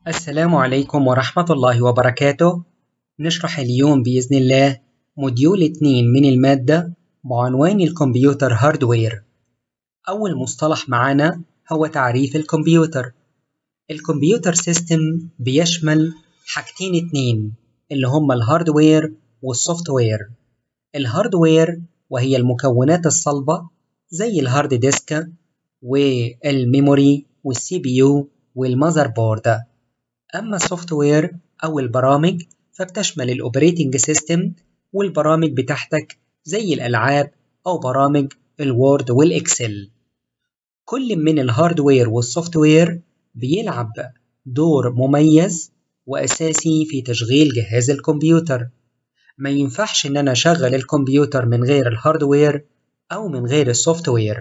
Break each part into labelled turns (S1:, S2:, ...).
S1: السلام عليكم ورحمة الله وبركاته نشرح اليوم بإذن الله موديول 2 من المادة بعنوان الكمبيوتر هاردوير أول مصطلح معانا هو تعريف الكمبيوتر الكمبيوتر سيستم بيشمل حاجتين اتنين اللي هما الهاردوير والسوفت وير الهاردوير وهي المكونات الصلبة زي الهارد ديسك والميموري والسي بي يو والمذر بورد أما السوفت وير أو البرامج فبتشمل الأوبريتنج سيستم والبرامج بتاعتك زي الألعاب أو برامج الوورد والإكسل كل من الهاردوير والسوفت وير بيلعب دور مميز وأساسي في تشغيل جهاز الكمبيوتر ما ينفعش إن أنا أشغل الكمبيوتر من غير الهاردوير أو من غير السوفت وير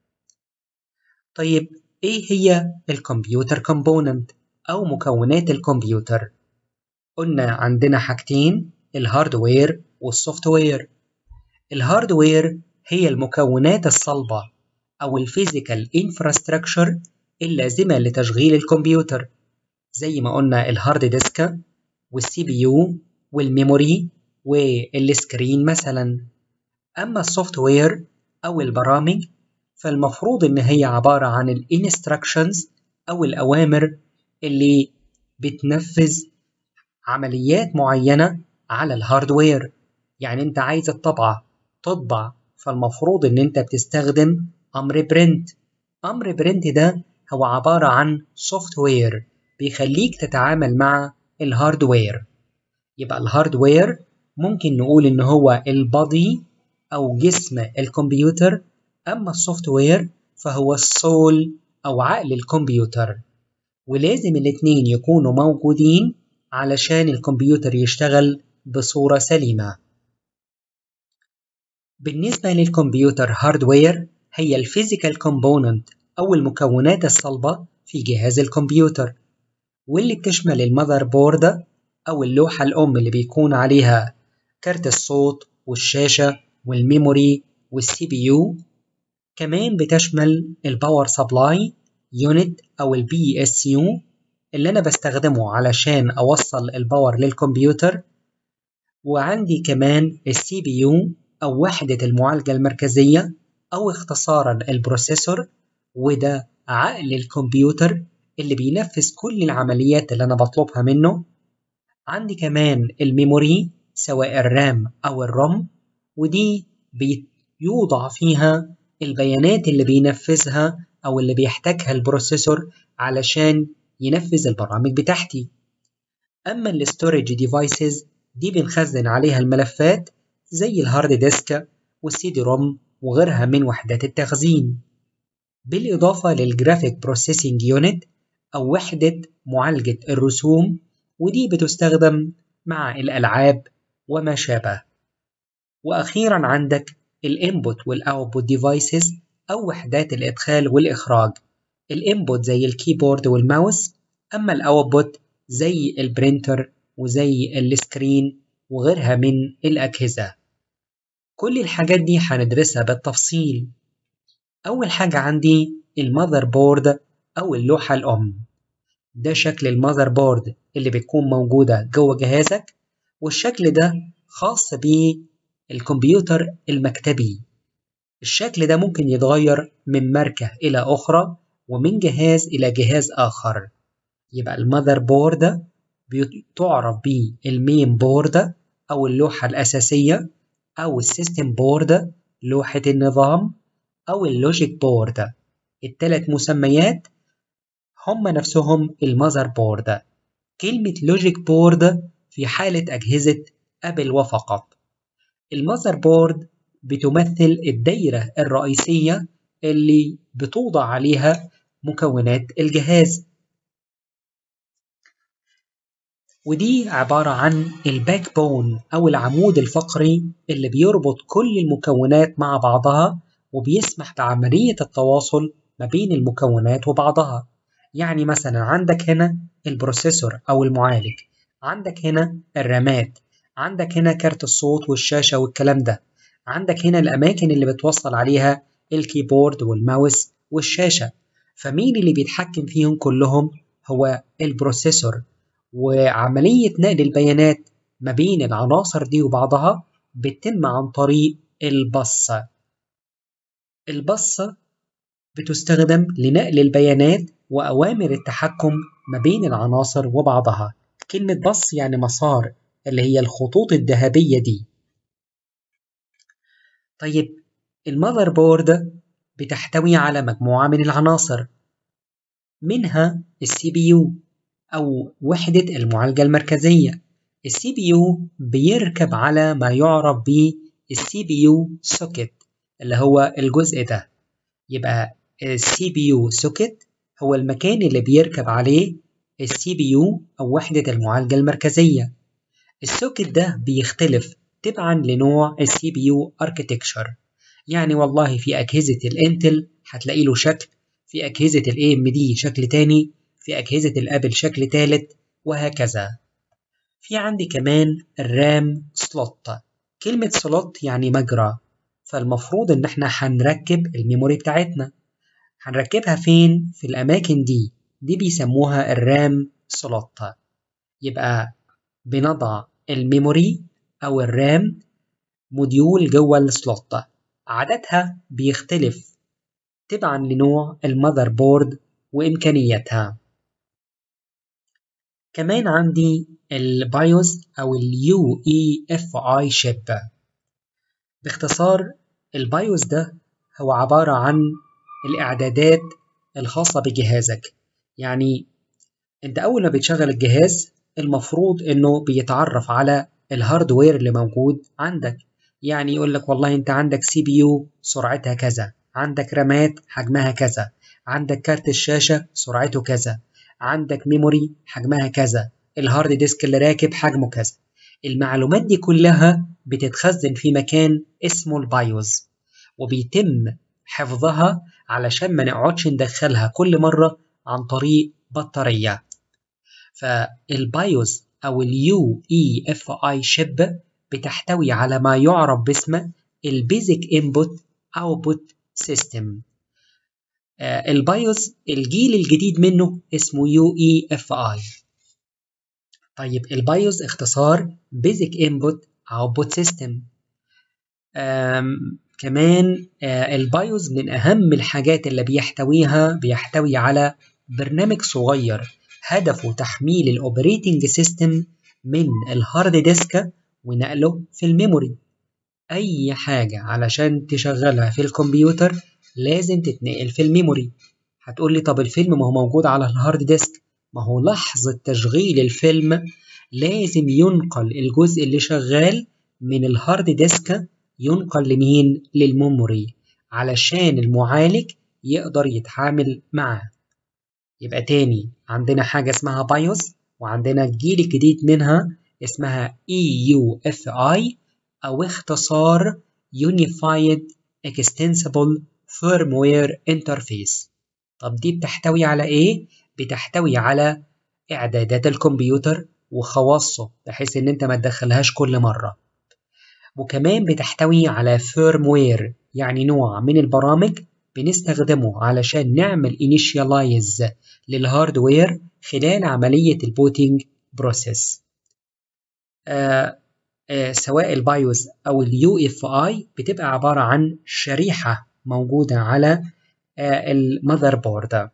S1: طيب إيه هي الكمبيوتر كومبوننت أو مكونات الكمبيوتر؟ قلنا عندنا حاجتين الهاردوير والسوفت وير الهاردوير هي المكونات الصلبة أو الفيزيكال انفراستراكشر اللازمة لتشغيل الكمبيوتر زي ما قلنا الهارد ديسك والسي بي يو والميموري والسكرين مثلا أما السوفت وير أو البرامج فالمفروض إن هي عبارة عن الانستراكشنز أو الأوامر اللي بتنفذ عمليات معينة على الهاردوير يعني أنت عايز الطبعة تطبع فالمفروض إن أنت بتستخدم أمر برنت أمر برنت ده هو عبارة عن سوفت وير بيخليك تتعامل مع الهاردوير يبقى الهاردوير ممكن نقول إن هو البادي أو جسم الكمبيوتر أما السوفت وير فهو السول أو عقل الكمبيوتر ولازم الاتنين يكونوا موجودين علشان الكمبيوتر يشتغل بصورة سليمة بالنسبة للكمبيوتر هاردوير هي الفيزيكال كومبوننت أو المكونات الصلبة في جهاز الكمبيوتر واللي بتشمل المذر بورد أو اللوحة الأم اللي بيكون عليها كارت الصوت والشاشة والميموري والسي بي يو كمان بتشمل الباور سبلاي يونت أو البي اس يو اللي أنا بستخدمه علشان أوصل الباور للكمبيوتر وعندي كمان السي بي يو أو وحدة المعالجة المركزية أو اختصارا البروسيسور وده عقل الكمبيوتر اللي بينفذ كل العمليات اللي أنا بطلبها منه عندي كمان الميموري سواء الرام أو الروم ودي بيوضع فيها البيانات اللي بينفذها أو اللي بيحتاجها البروسيسور علشان ينفذ البرامج بتاعتي أما الستورج ديفايسز دي بنخزن عليها الملفات زي الهارد ديسك والسي دي روم وغيرها من وحدات التخزين بالإضافة للجرافيك بروسيسنج يونت أو وحدة معالجة الرسوم ودي بتستخدم مع الألعاب وما شابه وأخيرا عندك الانبوت والاوتبوت ديفايسز أو وحدات الإدخال والإخراج الانبوت زي الكيبورد والماوس أما الاوتبوت زي البرينتر وزي السكرين وغيرها من الأجهزة كل الحاجات دي هندرسها بالتفصيل أول حاجة عندي المذر بورد أو اللوحة الأم ده شكل المذر بورد اللي بتكون موجودة جوه جهازك والشكل ده خاص بالكمبيوتر المكتبي الشكل ده ممكن يتغير من ماركة إلى أخرى ومن جهاز إلى جهاز آخر يبقى المذر بورد بتعرف بالمين بورد أو اللوحة الأساسية أو السيستم بورد لوحة النظام أو اللوجيك بورد التلات مسميات هم نفسهم المذر بورد كلمة لوجيك بورد في حالة أجهزة أبل وفقط المذر بورد بتمثل الدايرة الرئيسية اللي بتوضع عليها مكونات الجهاز ودي عبارة عن الباك بون أو العمود الفقري اللي بيربط كل المكونات مع بعضها وبيسمح بعملية التواصل ما بين المكونات وبعضها يعني مثلا عندك هنا البروسيسور أو المعالج عندك هنا الرامات عندك هنا كارت الصوت والشاشة والكلام ده عندك هنا الأماكن اللي بتوصل عليها الكيبورد والماوس والشاشة فمين اللي بيتحكم فيهم كلهم هو البروسيسور وعملية نقل البيانات ما بين العناصر دي وبعضها بتتم عن طريق البصة البصة بتستخدم لنقل البيانات وأوامر التحكم ما بين العناصر وبعضها كلمة بص يعني مسار اللي هي الخطوط الذهبية دي طيب المذر بورد بتحتوي على مجموعة من العناصر منها السي بي يو أو وحدة المعالجة المركزية السي بي يو بيركب على ما يعرف بالسي بي يو سوكت اللي هو الجزء ده يبقى السي بي يو سوكت هو المكان اللي بيركب عليه السي بي يو أو وحدة المعالجة المركزية السوكت ده بيختلف تبعا لنوع السي بي يو اركتكشر يعني والله في أجهزة الانتل هتلاقي له شكل في أجهزة الاي ام دي شكل تاني في أجهزة الابل شكل تالت وهكذا في عندي كمان الرام سلوت كلمة سلوت يعني مجرى فالمفروض ان احنا هنركب الميموري بتاعتنا هنركبها فين في الاماكن دي دي بيسموها الرام سلوت يبقى بنضع الميموري او الرام موديول جوه السلوت عددها بيختلف تبعا لنوع المذر بورد وامكانياتها كمان عندي البايوس او اليو اي اف اي شيب باختصار البايوس ده هو عبارة عن الإعدادات الخاصة بجهازك يعني أنت أول ما بتشغل الجهاز المفروض إنه بيتعرف على الهاردوير اللي موجود عندك يعني يقول لك والله أنت عندك سي بي يو سرعتها كذا عندك رامات حجمها كذا عندك كارت الشاشة سرعته كذا عندك ميموري حجمها كذا الهارد ديسك اللي راكب حجمه كذا المعلومات دي كلها بتتخزن في مكان اسمه البايوز وبيتم حفظها علشان ما نقعدش ندخلها كل مرة عن طريق بطارية فالبايوز أو اليو اي اف اي شيب بتحتوي على ما يعرف باسم البيزك انبوت اوتبوت سيستم البايوز الجيل الجديد منه اسمه يو اي اف اي طيب البايوز اختصار Basic Input Output System كمان آه البايوز من أهم الحاجات اللي بيحتويها بيحتوي على برنامج صغير هدفه تحميل الأوبريتنج سيستم من الهارد ديسك ونقله في الميموري أي حاجة علشان تشغلها في الكمبيوتر لازم تتنقل في الميموري هتقولي طب الفيلم ما هو موجود على الهارد ديسك ما هو لحظة تشغيل الفيلم لازم ينقل الجزء اللي شغال من الهارد ديسك ينقل لمين؟ للميموري علشان المعالج يقدر يتعامل معاه يبقى تاني عندنا حاجة اسمها بايوس وعندنا الجيل الجديد منها اسمها EUFI أو اختصار Unified Extensible Firmware Interface طب دي بتحتوي على ايه؟ بتحتوي على إعدادات الكمبيوتر وخواصه بحيث إن أنت ما تدخلهاش كل مرة وكمان بتحتوي على فيرموير يعني نوع من البرامج بنستخدمه علشان نعمل initialize للهاردوير خلال عملية البوتينج بروسيس آه آه سواء البايوس أو اليو اف اي بتبقى عبارة عن شريحة موجودة على آه المذر بورد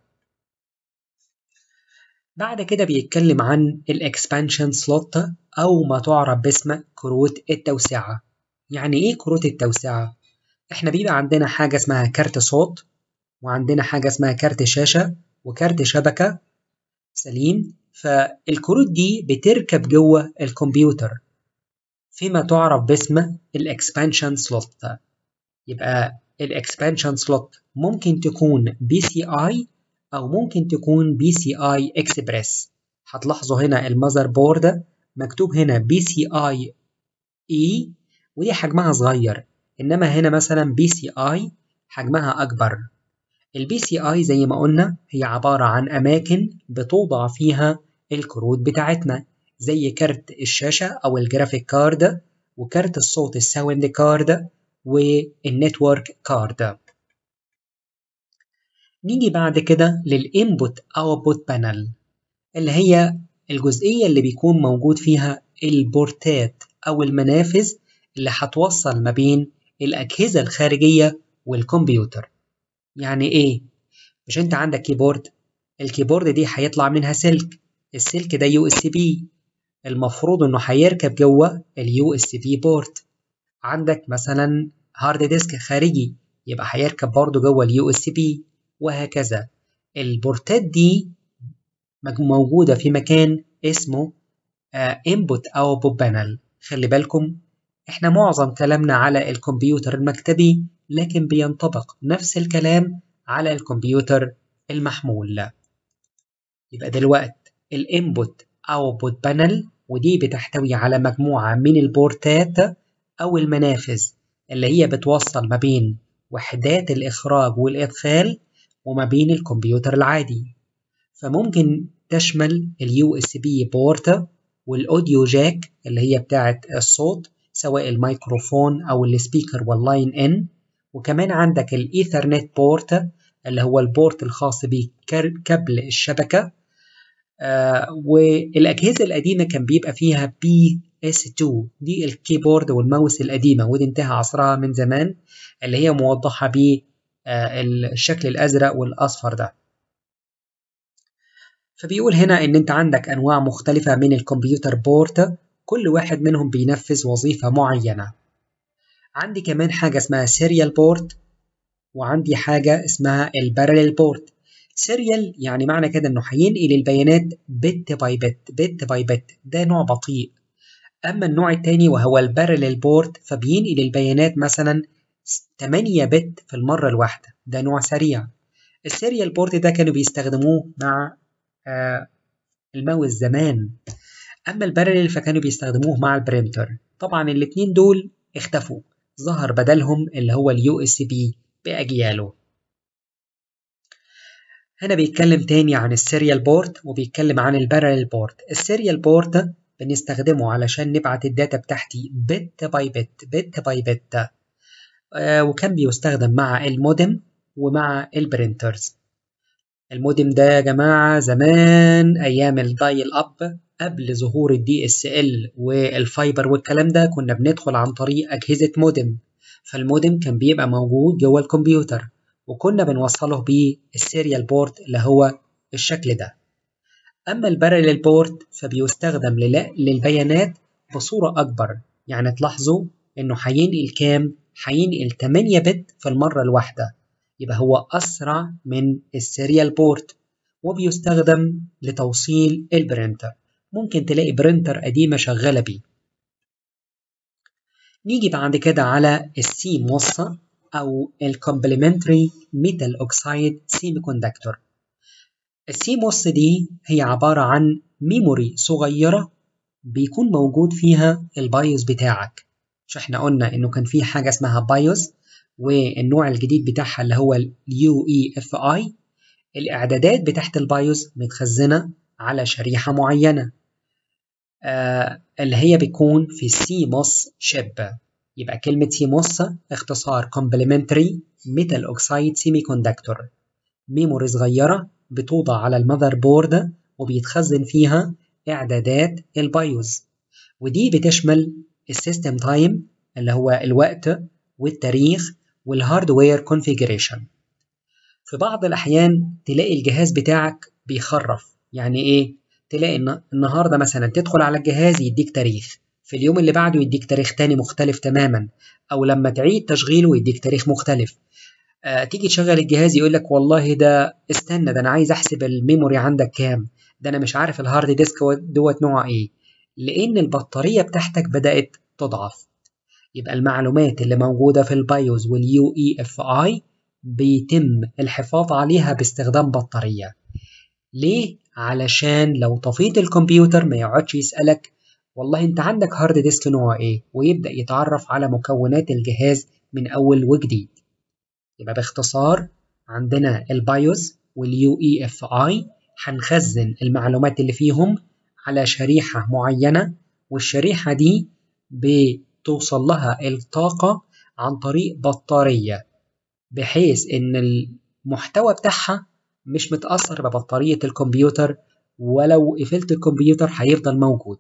S1: بعد كده بيتكلم عن الاكسبانشن سلوت او ما تعرف باسم كروت التوسعة يعني ايه كروت التوسعة احنا بيبقى عندنا حاجة اسمها كارت صوت وعندنا حاجة اسمها كارت شاشة وكارت شبكة سليم فالكروت دي بتركب جوه الكمبيوتر فيما تعرف باسم الاكسبانشن سلوت يبقى الاكسبانشن سلوت ممكن تكون بي سي اي أو ممكن تكون بي سي اي اكسبريس هتلاحظوا هنا المذر بورد مكتوب هنا بي سي اي اي ودي حجمها صغير إنما هنا مثلا بي سي اي حجمها أكبر البي سي اي زي ما قلنا هي عبارة عن أماكن بتوضع فيها الكروت بتاعتنا زي كارت الشاشة أو الجرافيك كارد وكارت الصوت الساوند كارد والنتورك كارد نيجي بعد كده للإنبوت أوتبوت بانل اللي هي الجزئية اللي بيكون موجود فيها البورتات أو المنافذ اللي هتوصل ما بين الأجهزة الخارجية والكمبيوتر يعني إيه؟ مش أنت عندك كيبورد الكيبورد دي هيطلع منها سلك السلك ده يو اس بي المفروض انه هيركب جوه اليو اس بي بورت عندك مثلا هارد ديسك خارجي يبقى هيركب برضه جوه اليو اس بي وهكذا البورتات دي موجودة في مكان اسمه انبوت اوتبوت بانل خلي بالكم احنا معظم كلامنا على الكمبيوتر المكتبي لكن بينطبق نفس الكلام على الكمبيوتر المحمول يبقى دلوقتي الانبوت اوتبوت بانل ودي بتحتوي على مجموعة من البورتات أو المنافذ اللي هي بتوصل ما بين وحدات الإخراج والإدخال وما بين الكمبيوتر العادي فممكن تشمل اليو اس بي بورت والأوديو جاك اللي هي بتاعة الصوت سواء الميكروفون أو السبيكر واللاين إن وكمان عندك الإيثرنت بورت اللي هو البورت الخاص بكابل الشبكة آه والأجهزة القديمة كان بيبقى فيها بي اس 2 دي الكيبورد والماوس القديمة ودي انتهى عصرها من زمان اللي هي موضحة بالشكل الأزرق والأصفر ده فبيقول هنا إن أنت عندك أنواع مختلفة من الكمبيوتر بورت كل واحد منهم بينفذ وظيفة معينة عندي كمان حاجة اسمها سيريال بورت وعندي حاجة اسمها الباراليل بورت سيريال يعني معنى كده انه هينقل البيانات بت باي بت بت باي بت ده نوع بطيء اما النوع التاني وهو الباراليل بورت فبينقل البيانات مثلا 8 بت في المرة الواحدة ده نوع سريع السيريال بورت ده كانوا بيستخدموه مع آه الماوس زمان اما الباراليل فكانوا بيستخدموه مع البرينتر طبعا الاتنين دول اختفوا ظهر بدلهم اللي هو اليو اس بي بأجياله هنا بيتكلم تاني عن السيريال بورت وبيتكلم عن الباراليل بورت السيريال بورت بنستخدمه علشان نبعت الداتا بتاعتي بت باي بت بت باي بت آه وكان بيستخدم مع المودم ومع البرينترز المودم ده يا جماعة زمان أيام الدايل أب قبل ظهور الدي اس ال والفايبر والكلام ده كنا بندخل عن طريق أجهزة مودم فالمودم كان بيبقى موجود جوه الكمبيوتر وكنا بنوصله بالسيريال بورت اللي هو الشكل ده أما الباراليل بورت فبيستخدم للبيانات بصورة أكبر يعني تلاحظوا إنه هينقل كام؟ هينقل 8 بت في المرة الواحدة يبقى هو أسرع من السيريال بورت وبيستخدم لتوصيل البرينتر ممكن تلاقي برينتر قديمة شغالة بيه نيجي بعد كده على السي موصى أو الكومبلمنتري ميتال أوكسايد سيمي كوندكتور السي موس دي هي عبارة عن ميموري صغيرة بيكون موجود فيها البايوس بتاعك مش احنا قلنا انه كان في حاجة اسمها بايوس والنوع الجديد بتاعها اللي هو اليو اي اف اي الاعدادات بتاعت البايوس متخزنة على شريحة معينة آه اللي هي بيكون في سي موس شيب يبقى كلمة سي موس اختصار Complementary Metal Oxide Semiconductor ميموري صغيرة بتوضع على المذر بورد وبيتخزن فيها إعدادات البايوس ودي بتشمل السيستم تايم اللي هو الوقت والتاريخ والهاردوير كونفيجريشن في بعض الأحيان تلاقي الجهاز بتاعك بيخرف يعني إيه؟ تلاقي إن النهاردة مثلا تدخل على الجهاز يديك تاريخ في اليوم اللي بعده يديك تاريخ تاني مختلف تماما أو لما تعيد تشغيله يديك تاريخ مختلف آه تيجي تشغل الجهاز يقول لك والله ده استنى ده أنا عايز أحسب الميموري عندك كام ده أنا مش عارف الهارد ديسك دوت نوعه إيه لأن البطارية بتاعتك بدأت تضعف يبقى المعلومات اللي موجودة في البايوز واليو اي اف اي بيتم الحفاظ عليها باستخدام بطارية ليه؟ علشان لو طفيت الكمبيوتر ما يقعدش يسألك والله انت عندك هارد ديسك نوع ايه ويبدأ يتعرف على مكونات الجهاز من اول وجديد يبقى باختصار عندنا البايوس واليو اي اف اي هنخزن المعلومات اللي فيهم على شريحة معينة والشريحة دي بتوصل لها الطاقة عن طريق بطارية بحيث إن المحتوى بتاعها مش متأثر ببطارية الكمبيوتر ولو قفلت الكمبيوتر هيفضل موجود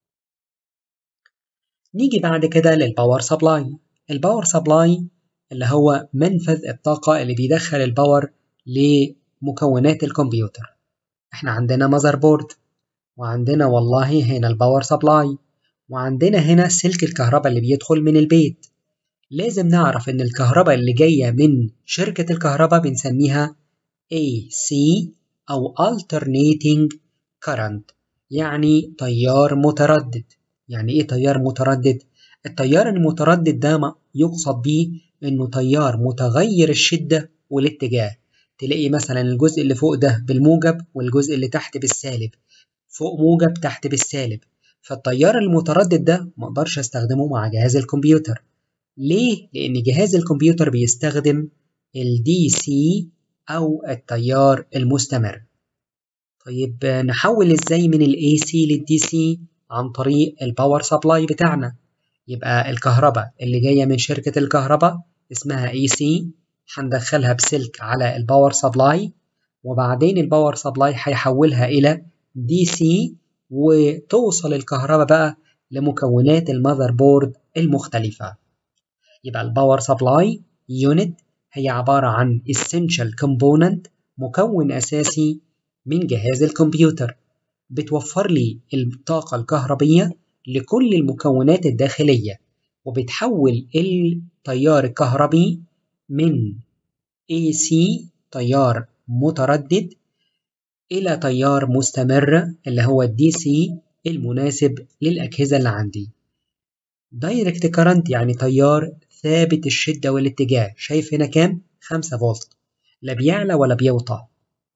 S1: نيجي بعد كده للباور سبلاي الباور سبلاي اللي هو منفذ الطاقة اللي بيدخل الباور لمكونات الكمبيوتر احنا عندنا ماذر بورد وعندنا والله هنا الباور سبلاي وعندنا هنا سلك الكهرباء اللي بيدخل من البيت لازم نعرف ان الكهرباء اللي جاية من شركة الكهرباء بنسميها AC أو Alternating Current يعني تيار متردد يعني إيه تيار متردد؟ التيار المتردد ده يقصد بيه إنه تيار متغير الشدة والاتجاه تلاقي مثلا الجزء اللي فوق ده بالموجب والجزء اللي تحت بالسالب فوق موجب تحت بالسالب فالتيار المتردد ده مقدرش استخدمه مع جهاز الكمبيوتر ليه؟ لأن جهاز الكمبيوتر بيستخدم ال DC أو التيار المستمر طيب نحول ازاي من ال AC لل DC عن طريق الباور سبلاي بتاعنا يبقى الكهرباء اللي جاية من شركة الكهرباء اسمها AC هندخلها بسلك على الباور سبلاي وبعدين الباور سبلاي هيحولها إلى DC وتوصل الكهرباء بقى لمكونات المذر بورد المختلفة يبقى الباور سبلاي يونت هي عبارة عن essential component مكون أساسي من جهاز الكمبيوتر بتوفر لي الطاقة الكهربية لكل المكونات الداخلية وبتحول التيار الكهربي من AC تيار متردد إلى تيار مستمر اللي هو DC المناسب للأجهزة اللي عندي دايركت كارنت يعني تيار ثابت الشدة والاتجاه شايف هنا كام؟ 5 فولت لا بيعلى ولا بيوطى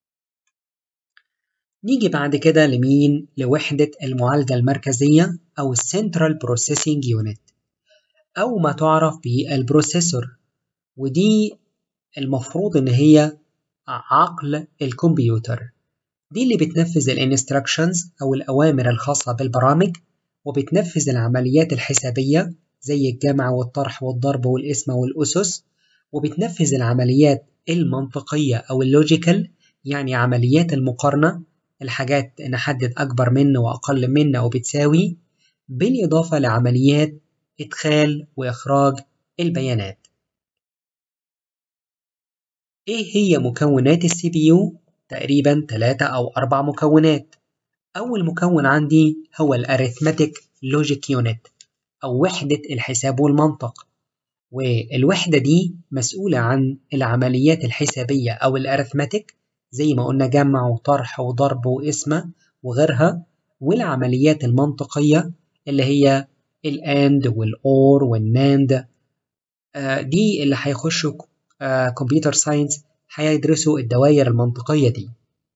S1: نيجي بعد كده لمين؟ لوحدة المعالجة المركزية أو Central Processing Unit أو ما تعرف بالبروسيسور ودي المفروض إن هي عقل الكمبيوتر دي اللي بتنفذ الانستراكشنز أو الأوامر الخاصة بالبرامج وبتنفذ العمليات الحسابية زي الجمع والطرح والضرب والقسمة والأسس وبتنفذ العمليات المنطقية أو اللوجيكال يعني عمليات المقارنة الحاجات نحدد أكبر منه وأقل منه وبتساوي بالإضافة لعمليات إدخال وإخراج البيانات إيه هي مكونات السي بي يو؟ تقريبا ثلاثة أو أربع مكونات أول مكون عندي هو الأريثماتيك لوجيك يونت أو وحدة الحساب والمنطق والوحدة دي مسؤولة عن العمليات الحسابية أو الأريثماتيك زي ما قلنا جمع وطرح وضرب وقسمة وغيرها والعمليات المنطقية اللي هي الأند والأور والناند آه دي اللي هيخشوا آه كمبيوتر ساينس هيدرسوا الدوائر المنطقية دي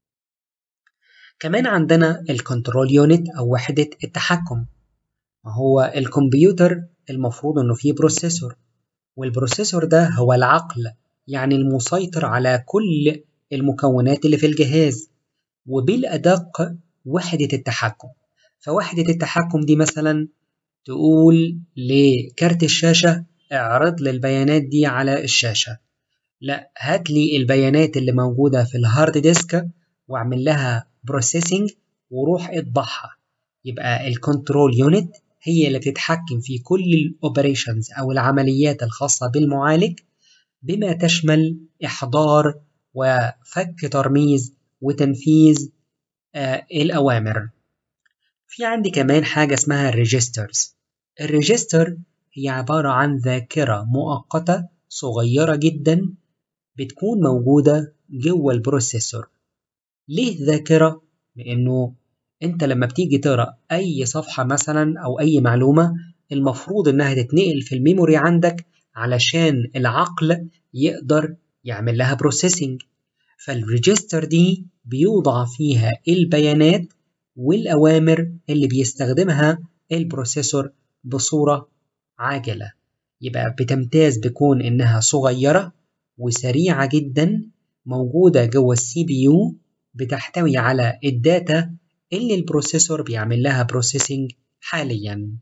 S1: كمان عندنا الكنترول يونت أو وحدة التحكم ما هو الكمبيوتر المفروض إنه فيه بروسيسور والبروسيسور ده هو العقل يعني المسيطر على كل المكونات اللي في الجهاز وبالأدق وحدة التحكم فوحدة التحكم دي مثلا تقول لكارت الشاشة اعرض لي البيانات دي على الشاشة لا هات لي البيانات اللي موجودة في الهارد ديسك واعمل لها بروسيسنج وروح اطبعها يبقى الكنترول يونت هي اللي بتتحكم في كل الاوبريشنز او العمليات الخاصة بالمعالج بما تشمل احضار وفك ترميز وتنفيذ آه الأوامر في عندي كمان حاجة اسمها الريجسترز الريجستر هي عبارة عن ذاكرة مؤقتة صغيرة جدا بتكون موجودة جوه البروسيسور ليه ذاكرة؟ لأنه أنت لما بتيجي تقرأ أي صفحة مثلا أو أي معلومة المفروض إنها تتنقل في الميموري عندك علشان العقل يقدر يعمل لها بروسيسنج فالريجستر دي بيوضع فيها البيانات والأوامر اللي بيستخدمها البروسيسور بصورة عاجلة يبقى بتمتاز بكون إنها صغيرة وسريعة جدا موجودة جوه السي بي يو بتحتوي على الداتا اللي البروسيسور بيعمل لها بروسيسنج حاليا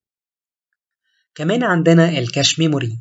S1: كمان عندنا الكاش ميموري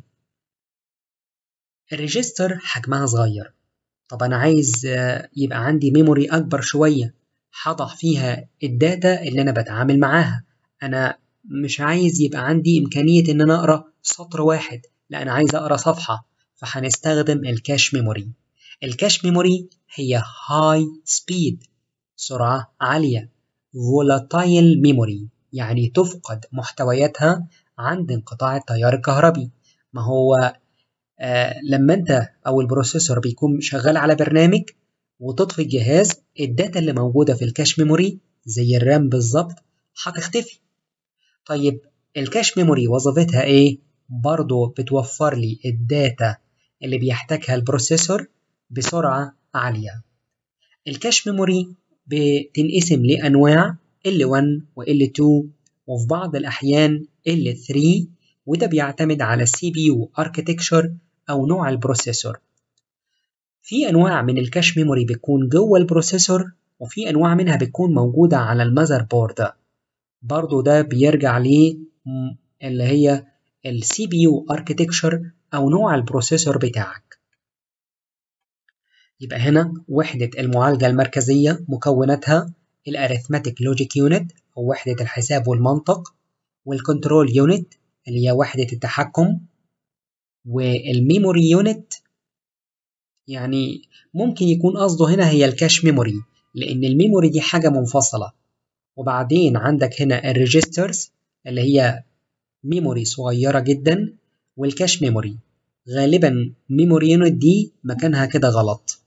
S1: الريجستر حجمها صغير طب أنا عايز يبقى عندي ميموري أكبر شوية هضع فيها الداتا اللي أنا بتعامل معاها أنا مش عايز يبقى عندي إمكانية إن أنا أقرأ سطر واحد لا أنا عايز أقرأ صفحة فهنستخدم الكاش ميموري الكاش ميموري هي هاي سبيد سرعة عالية volatile memory يعني تفقد محتوياتها عند انقطاع التيار الكهربي ما هو آه لما انت او البروسيسور بيكون شغال على برنامج وتطفي الجهاز الداتا اللي موجودة في الكاش ميموري زي الرام بالظبط هتختفي طيب الكاش ميموري وظيفتها ايه؟ برضو بتوفر لي الداتا اللي بيحتاجها البروسيسور بسرعة عالية الكاش ميموري بتنقسم لأنواع L1 و L2 وفي بعض الأحيان L3 وده بيعتمد على السي بي يو اركتكشر أو نوع البروسيسور في أنواع من الكاش ميموري بتكون جوه البروسيسور وفي أنواع منها بتكون موجودة على المذر بورد برضو ده بيرجع ليه اللي هي السي بي يو اركتكشر أو نوع البروسيسور بتاعك يبقى هنا وحدة المعالجة المركزية مكوناتها الاريثماتيك لوجيك يونت أو وحدة الحساب والمنطق والكنترول يونت اللي هي وحدة التحكم والميموري يونت يعني ممكن يكون قصده هنا هي الكاش ميموري لأن الميموري دي حاجة منفصلة وبعدين عندك هنا الريجسترز اللي هي ميموري صغيرة جدا والكاش ميموري غالبا ميموري يونت دي مكانها كده غلط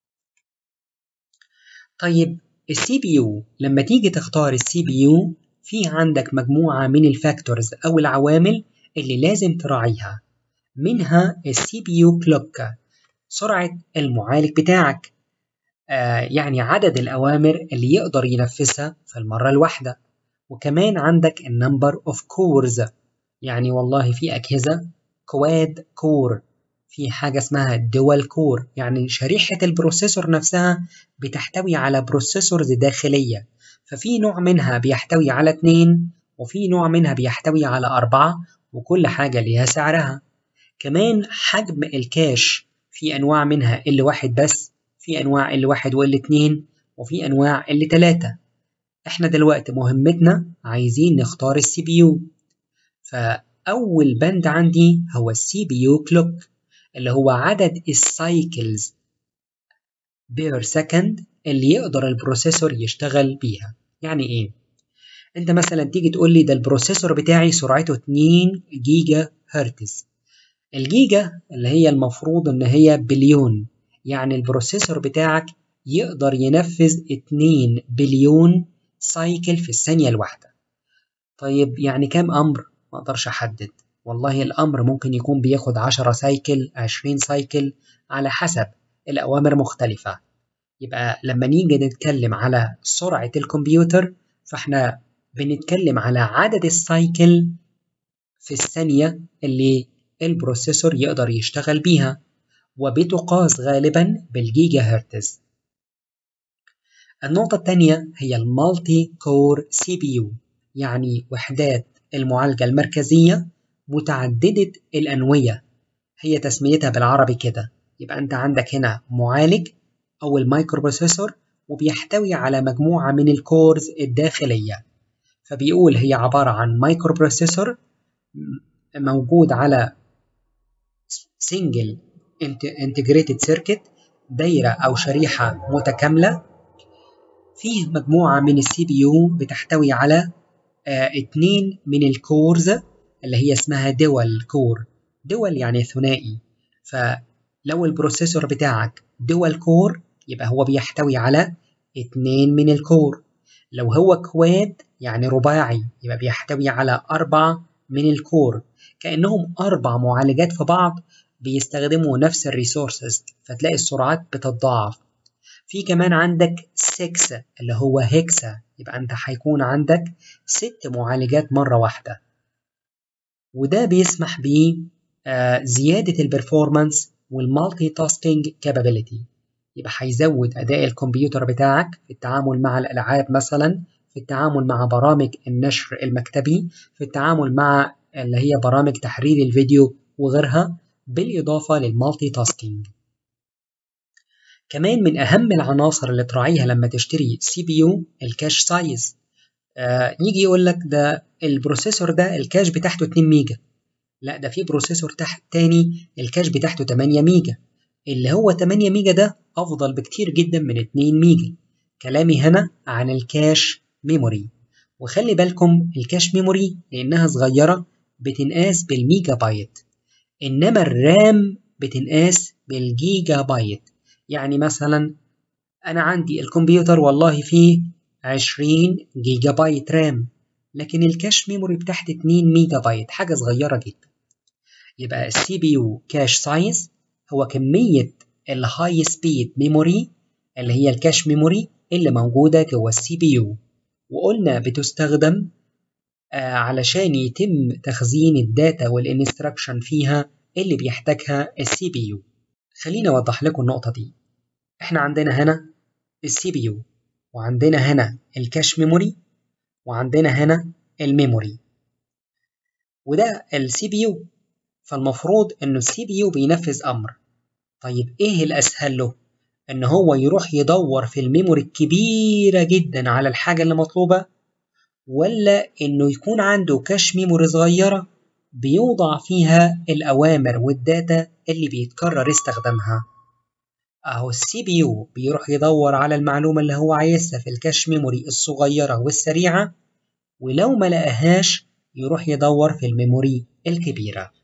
S1: طيب السي بي يو لما تيجي تختار السي بي يو في عندك مجموعة من الفاكتورز أو العوامل اللي لازم تراعيها منها السي بي يو كلوك سرعة المعالج بتاعك آه يعني عدد الأوامر اللي يقدر ينفذها في المرة الواحدة وكمان عندك النمبر اوف كورز يعني والله في أجهزة كواد كور في حاجة اسمها دول كور يعني شريحة البروسيسور نفسها بتحتوي على بروسيسورز داخلية ففي نوع منها بيحتوي على اتنين وفي نوع منها بيحتوي على أربعة وكل حاجة ليها سعرها كمان حجم الكاش في أنواع منها ال واحد بس في أنواع ال واحد وال اتنين وفي أنواع ال تلاتة احنا دلوقتي مهمتنا عايزين نختار السي بي يو فأول بند عندي هو السي بي يو كلوك اللي هو عدد السايكلز بير سكند اللي يقدر البروسيسور يشتغل بيها يعني ايه انت مثلا تيجي تقول لي ده البروسيسور بتاعي سرعته 2 جيجا هرتز الجيجا اللي هي المفروض ان هي بليون يعني البروسيسور بتاعك يقدر ينفذ 2 بليون سايكل في الثانية الواحدة طيب يعني كام أمر؟ ما أقدرش أحدد والله الأمر ممكن يكون بياخد 10 سايكل 20 سايكل على حسب الأوامر مختلفة يبقى لما نيجي نتكلم على سرعة الكمبيوتر فاحنا بنتكلم على عدد السايكل في الثانية اللي البروسيسور يقدر يشتغل بيها وبتقاس غالبا بالجيجا هرتز النقطة الثانية هي المالتي كور سي بي يو يعني وحدات المعالجة المركزية متعددة الأنوية هي تسميتها بالعربي كده يبقى أنت عندك هنا معالج أو المايكرو بروسيسور وبيحتوي على مجموعة من الكورز الداخلية فبيقول هي عبارة عن مايكرو بروسيسور موجود على سنجل انتجريتد سيركت دايرة أو شريحة متكاملة فيه مجموعة من السي بي يو بتحتوي على آه اتنين من الكورز اللي هي اسمها دول كور دول يعني ثنائي فلو البروسيسور بتاعك دول كور يبقى هو بيحتوي على اتنين من الكور لو هو كواد يعني رباعي يبقى بيحتوي على أربعة من الكور كأنهم أربع معالجات في بعض بيستخدموا نفس الريسورسز فتلاقي السرعات بتتضاعف في كمان عندك 6 اللي هو هيكسا يبقى انت هيكون عندك ست معالجات مرة واحدة وده بيسمح بزيادة البرفورمانس والمالتي تاسكينج كابابيلتي يبقى هيزود أداء الكمبيوتر بتاعك في التعامل مع الألعاب مثلا في التعامل مع برامج النشر المكتبي في التعامل مع اللي هي برامج تحرير الفيديو وغيرها بالإضافة للمالتي تاسكينج كمان من أهم العناصر اللي تراعيها لما تشتري سي بي يو الكاش سايز آه يجي يقول لك ده البروسيسور ده الكاش بتاعته 2 ميجا لا ده في بروسيسور تحت تاني الكاش بتاعته 8 ميجا اللي هو 8 ميجا ده أفضل بكتير جدا من 2 ميجا كلامي هنا عن الكاش ميموري وخلي بالكم الكاش ميموري لأنها صغيرة بتنقاس بالميجا بايت إنما الرام بتنقاس بالجيجا بايت يعني مثلا أنا عندي الكمبيوتر والله فيه 20 جيجا بايت رام لكن الكاش ميموري بتاعت 2 ميجا بايت حاجة صغيرة جدا يبقى السي بي يو كاش سايز هو كمية الهاي سبيد ميموري اللي هي الكاش ميموري اللي موجودة جوه السي بي يو وقلنا بتستخدم آه علشان يتم تخزين الداتا والانستراكشن فيها اللي بيحتاجها السي بي يو خليني اوضح لكم النقطة دي احنا عندنا هنا السي بي يو وعندنا هنا الكاش ميموري وعندنا هنا الميموري وده السي بي يو فالمفروض انه السي بي يو بينفذ امر طيب ايه الاسهل له ان هو يروح يدور في الميموري الكبيره جدا على الحاجه اللي مطلوبه ولا انه يكون عنده كاش ميموري صغيره بيوضع فيها الاوامر والداتا اللي بيتكرر استخدامها اهو السي بي يو بيروح يدور على المعلومه اللي هو عايزها في الكاش ميموري الصغيره والسريعه ولو ما لقاهاش يروح يدور في الميموري الكبيره